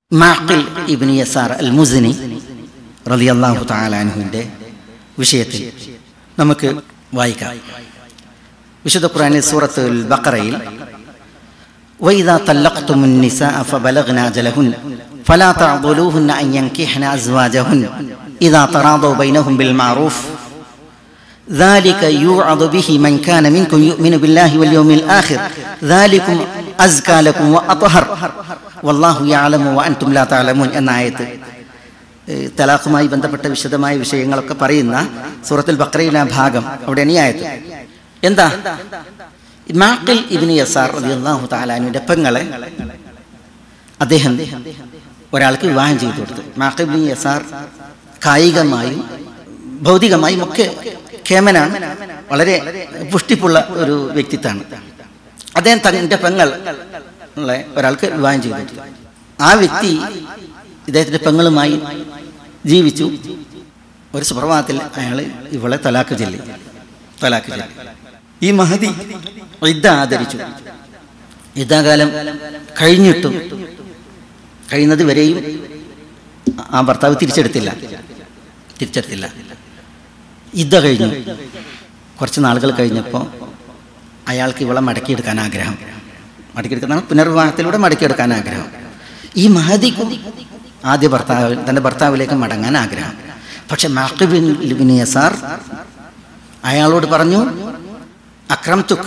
മാഖിൽ ഇബ്നു യസാർ അൽ മുസ്നി റളിയല്ലാഹു തആല അൻഹുവിൻ്റെ വിഷയത്തിൽ നമുക്ക് വായിക്കാം വിശുദ്ധ ഖുർആനിൽ സൂറത്തുൽ ബഖറയിൽ وإذا طلقتم النساء فبلغن أجلهن فلا تعضلوهن أن ينكحن أزواجهن إذا تراضوا بينهم بالمعروف ذلك يوعظ به من كان منكم يؤمن بالله واليوم الآخر ذلكم أزكى لكم وأطهر والله يعلم وأنتم لا تعلمون എന്ന ആയത്ത് തലാഖുമായി ബന്ധപ്പെട്ട വിശദമായ വിഷയങ്ങളൊക്കെ പറയുന്ന സൂറത്തുൽ ബക്രയിലെ ആ ഭാഗം അവിടെയാണ് ഈ ആയത്ത് എന്താ മാക്കിൽ ഇബിന് യസാർ റളിയല്ലാഹു തആലാനുവിന്റെ പെങ്ങളെ അദ്ദേഹം ഒരാൾക്ക് വിവാഹം ചെയ്തു കൊടുത്തു മാക്കിൽ ഇബ്നു യസാർ കായികമായും ഭൗതികമായും ഒക്കെ കേമനാണ് വളരെ പുഷ്ടിപ്പുള്ള ഒരു വ്യക്തിത്വമാണ് അദ്ദേഹം തന്റെ പെങ്ങൾ ഉള്ള ഒരാൾക്ക് വിവാഹം ചെയ്തു കൊടുത്തു ആ വ്യക്തി ഇദ്ദേഹത്തിന്റെ പെങ്ങളുമായി ജീവിച്ചു ഒരു സുപ്രഭാതത്തിൽ അയാൾ ഇവളെ തലാക്ക് ചൊല്ലി തലാക്ക് ചൊല്ലി ഈ മഹതി ഇദ്ദ ആദരിച്ചു യുദ്ധാകാലം കഴിഞ്ഞിട്ടും കഴിയുന്നത് വരെയും ആ ഭർത്താവ് തിരിച്ചെടുത്തില്ല തിരിച്ചെടുത്തില്ല യുദ്ധ കഴിഞ്ഞു കുറച്ച് നാളുകൾ കഴിഞ്ഞപ്പോൾ അയാൾക്ക് ഇവളെ മടക്കിയെടുക്കാൻ ആഗ്രഹം മടക്കിയെടുക്കുന്ന പുനർവിവാഹത്തിലൂടെ മടക്കിയെടുക്കാൻ ആഗ്രഹം ഈ മഹദിക്കും ആദ്യ ഭർത്താവ് തൻ്റെ ഭർത്താവിലേക്ക് മടങ്ങാൻ ആഗ്രഹം പക്ഷെ മാഖിബിൻ ലിബിൻ യസാർ അയാളോട് പറഞ്ഞു അക്രംതുക്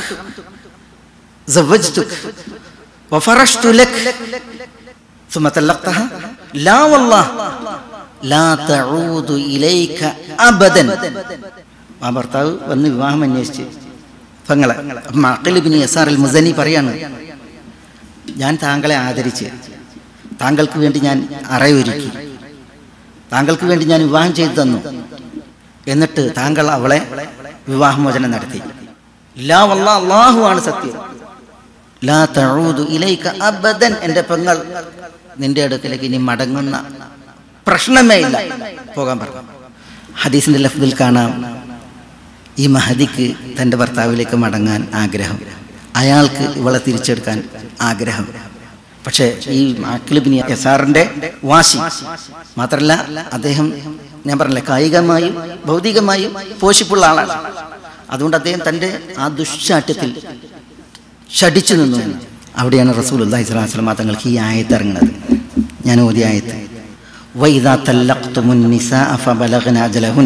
زوجتك وفرشت لك ثم طلقتها لا والله لا تعود إليك أبدا ആ ഭർത്താവ് വന്ന് വിവാഹം അന്വേഷിച്ച് പെങ്ങളെ മക്കളിബിന് യസാർ അൽ മുസനി പറയാണ് ഞാൻ താങ്കളെ ആദരിച്ച് താങ്കൾക്ക് വേണ്ടി ഞാൻ അറയൊരുക്കി താങ്കൾക്ക് വേണ്ടി ഞാൻ വിവാഹം ചെയ്തു തന്നു എന്നിട്ട് താങ്കൾ അവളെ വിവാഹമോചനം നടത്തി ലാ വല്ലാ അള്ളാഹുവാണ് സത്യം ലാ തഊദു ഇലൈക അബദൻ എൻ്റെ പെങ്ങൾ നിന്റെ അടുക്കലേക്ക് ഇനി മടങ്ങുന്ന പ്രശ്നമേ ഇല്ല പോകാൻ പറഞ്ഞു ഹദീസിന്റെ ലഫ്ദിൽ കാണാം ഈ മഹദിക്ക് തൻ്റെ ഭർത്താവിലേക്ക് മടങ്ങാൻ ആഗ്രഹം അയാൾക്ക് ഇവളെ തിരിച്ചെടുക്കാൻ ആഗ്രഹം പക്ഷേ ഈ മാക്കിലിബിനി യസാറിന്റെ വാശി മാത്രല്ല അദ്ദേഹം ഞാൻ പറഞ്ഞില്ലേ കായികമായും ഭൗതികമായും പോഷിപ്പുള്ള ആളാണ് അതുകൊണ്ട് അദ്ദേഹം തൻ്റെ ആ ദുശ്ശാഠ്യത്തിൽ ഷടിച്ചു നിന്നു എന്ന്. അവിടെയാണ് റസൂൽ അള്ളാഹി സ്വലാഹു വസ്ലമ തങ്ങൾക്ക് ഈ ആയത്ത് ഇറങ്ങുന്നത് ഞാൻ ഓതിയ ആയത്ത് വൈദാ തല്ലഖ്തുമുൻ നിസാഅ ഫബലഗ്ന അജലഹുൻ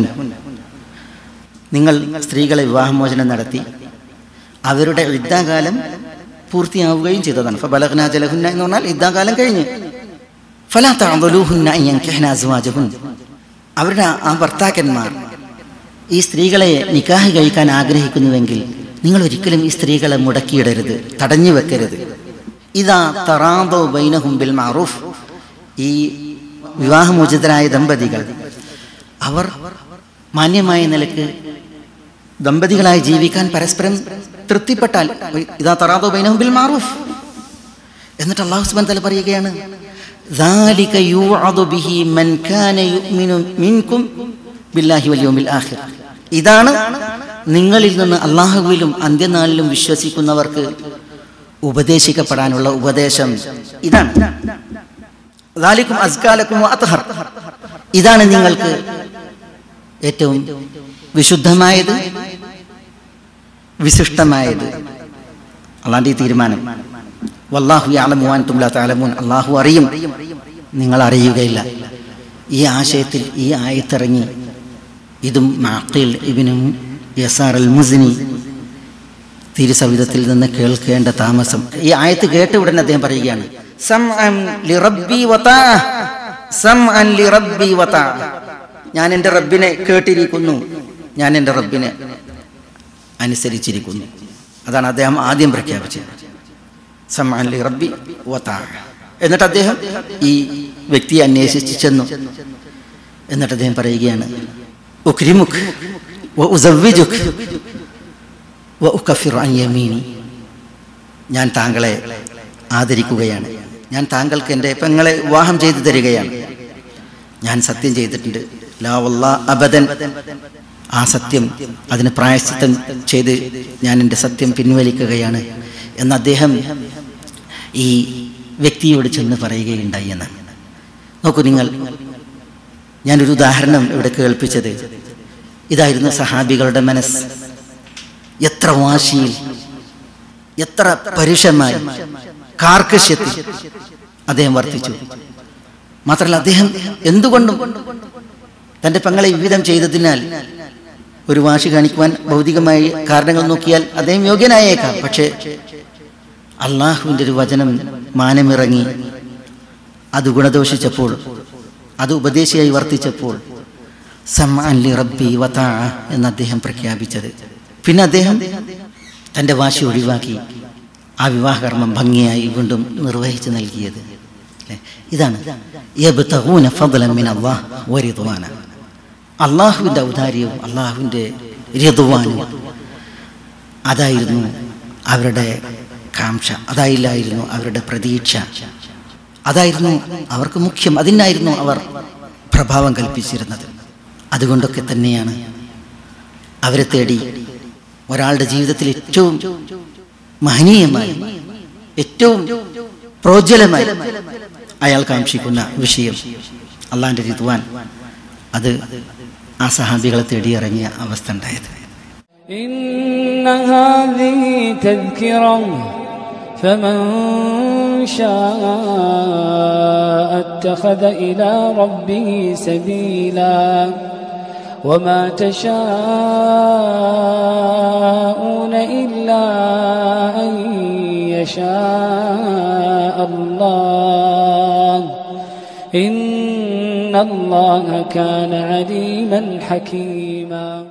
നിങ്ങൾ സ്ത്രീകളെ വിവാഹമോചനം നടത്തി അവരുടെ യുദ്ധാകാലം പൂർത്തിയാവുകയും ചെയ്തതാണ് ഫബലഗ്ന അജലഹുന്ന എന്ന് പറഞ്ഞാൽ യുദ്ധാകാലം കഴിഞ്ഞ് ഫലാ തഅദലുഹുന്ന അൻ യൻകിഹ്ന അസ്വാജഹുൻ അവരുടെ ആ ഭർത്താക്കന്മാർ ഈ സ്ത്രീകളെ നിക്കാഹ് കഴിക്കാൻ ആഗ്രഹിക്കുന്നുവെങ്കിൽ നിങ്ങൾ ഒരിക്കലും ഈ സ്ത്രീകളെ മുടക്കിയിടരുത് തടഞ്ഞു വെക്കരുത് ഇതാ തറാദോ ബൈനഹും ബിൽ മാറൂഫ് ഈ വിവാഹമോചിതരായ ദമ്പതികൾ അവർ മാന്യമായ നിലക്ക് ദമ്പതികളായി ജീവിക്കാൻ പരസ്പരം തൃപ്തിപ്പെട്ടാൽ ഇതാ തറാദോ ബൈനഹും ബിൽ മാറൂഫ് എന്നിട്ട് അള്ളാഹു സുബ്ഹാനഹു തആല പറയുകയാണ് ذلك يوعظ به من كان يؤمن منكم بالله واليوم الآخر ഇതാണ് നിങ്ങളിൽ നിന്ന് അള്ളാഹുവിലും അന്ത്യനാളിലും വിശ്വസിക്കുന്നവർക്ക് ഉപദേശിക്കപ്പെടാനുള്ള ഉപദേശം ഇതാണ് ദാലിക്കും അസ്കാലക്കും അത്ഹർ ഇതാണ് നിങ്ങൾക്ക് ഏറ്റവും വിശുദ്ധമായത് വിശിഷ്ടമായത് അള്ളാന്റെ ഈ തീരുമാനം വല്ലാഹു യാലമുവാൻ തുംല താലമൂൻ അള്ളാഹു അറിയും നിങ്ങൾ അറിയുകയില്ല ഈ ആശയത്തിൽ ഈ ആയത്തിറങ്ങി ഇതും മാക്കിൽ ഇബിനും യസാർ അൽ മുസിനി തിരുസവിധത്തിൽ നിന്ന് കേൾക്കേണ്ട താമസം ഈ ആയത്ത് കേട്ട ഉടനെ അദ്ദേഹം പറയുകയാണ് സംഅൻ ലിറബ്ബി വതാഅ. സംഅൻ ലിറബ്ബി വതാഅ. ഞാൻ എൻ്റെ റബ്ബിനെ കേട്ടിരിക്കുന്നു ഞാൻ എൻ്റെ റബ്ബിനെ അനുസരിച്ചിരിക്കുന്നു അതാണ് അദ്ദേഹം ആദ്യം പ്രഖ്യാപിച്ചത് സംഅൻ ലിറബ്ബി വതാഅ. എന്നിട്ട് അദ്ദേഹം ഈ വ്യക്തിയെ അന്വേഷിച്ച് ചെന്നു എന്നിട്ട് അദ്ദേഹം പറയുകയാണ് ഉക്രിമുഖ് ഉസവ്വിജുഖ് വഉകഫിറു അൻ യമീനി ഞാൻ താങ്കളെ ആദരിക്കുകയാണ് ഞാൻ താങ്കൾക്ക് എൻ്റെ പെങ്ങളെ വിവാഹം ചെയ്തു തരികയാണ് ഞാൻ സത്യം ചെയ്തിട്ടുണ്ട് ലാ വല്ലാ അബദൻ ആ സത്യം അതിന് പ്രായശ്ചിത്തം ചെയ്ത് ഞാൻ എൻ്റെ സത്യം പിൻവലിക്കുകയാണ് എന്ന് അദ്ദേഹം ഈ വ്യക്തിയോട് ചെന്ന് പറയുകയുണ്ടായി എന്ന് നോക്കൂ നിങ്ങൾ ഞാനൊരു ഉദാഹരണം ഇവിടെ കേൾപ്പിച്ചത് ഇതായിരുന്നു സഹാബികളുടെ മനസ്സ് എത്ര വാശിയിൽ എത്ര പരുഷമായി കാർക്കശ്യത്തിൽ അദ്ദേഹം വർത്തിച്ചു മാത്രമല്ല അദ്ദേഹം എന്തുകൊണ്ടും തന്റെ പെങ്ങളെ വിവിധം ചെയ്തതിനാൽ ഒരു വാശി കാണിക്കുവാൻ ഭൗതികമായി കാരണങ്ങൾ നോക്കിയാൽ അദ്ദേഹം യോഗ്യനായേക്കാം പക്ഷേ അള്ളാഹുവിൻ്റെ ഒരു വചനം മാനമിറങ്ങി അത് ഗുണദോഷിച്ചപ്പോൾ അത് ഉപദേശിയായി വർത്തിച്ചപ്പോൾ സമ്മാൻലി റബ്ബി വതാ എന്ന് അദ്ദേഹം പ്രഖ്യാപിച്ചത് പിന്നെ അദ്ദേഹം തൻ്റെ വാശി ഒഴിവാക്കി ആ വിവാഹകർമ്മം ഭംഗിയായി വീണ്ടും നിർവഹിച്ചു നൽകിയത് അല്ലേ? ഇതാണ് യബ്തഗൂന ഫദ്ലൻ മിൻ അല്ലാഹ് വരിദ്വാന അള്ളാഹുവിൻ്റെ ഔദാര്യവും അള്ളാഹുവിൻ്റെ രതുവാനും അതായിരുന്നു അവരുടെ കാംക്ഷ അതായില്ലായിരുന്നു അവരുടെ പ്രതീക്ഷ അതായിരുന്നു അവർക്ക് മുഖ്യം അതിനായിരുന്നു അവർ പ്രഭാവം കൽപ്പിച്ചിരുന്നത് അതുകൊണ്ടൊക്കെ തന്നെയാണ് അവരെ തേടി ഒരാളുടെ ജീവിതത്തിൽ ഏറ്റവും മഹനീയമായി ഏറ്റവും പ്രോജ്വലമായി അയാൾ കാക്ഷിക്കുന്ന വിഷയം അള്ളാഹിൻ്റെ രിതുവാൻ അത് ആ സഹാബികളെ തേടി ഇറങ്ങിയ അവസ്ഥ ഉണ്ടായത് إن هذه تذكرة فمن شاء اتخذ إلى ربه سبيلا وما تشاءون إلا أن يشاء الله إن الله كان عليما حكيما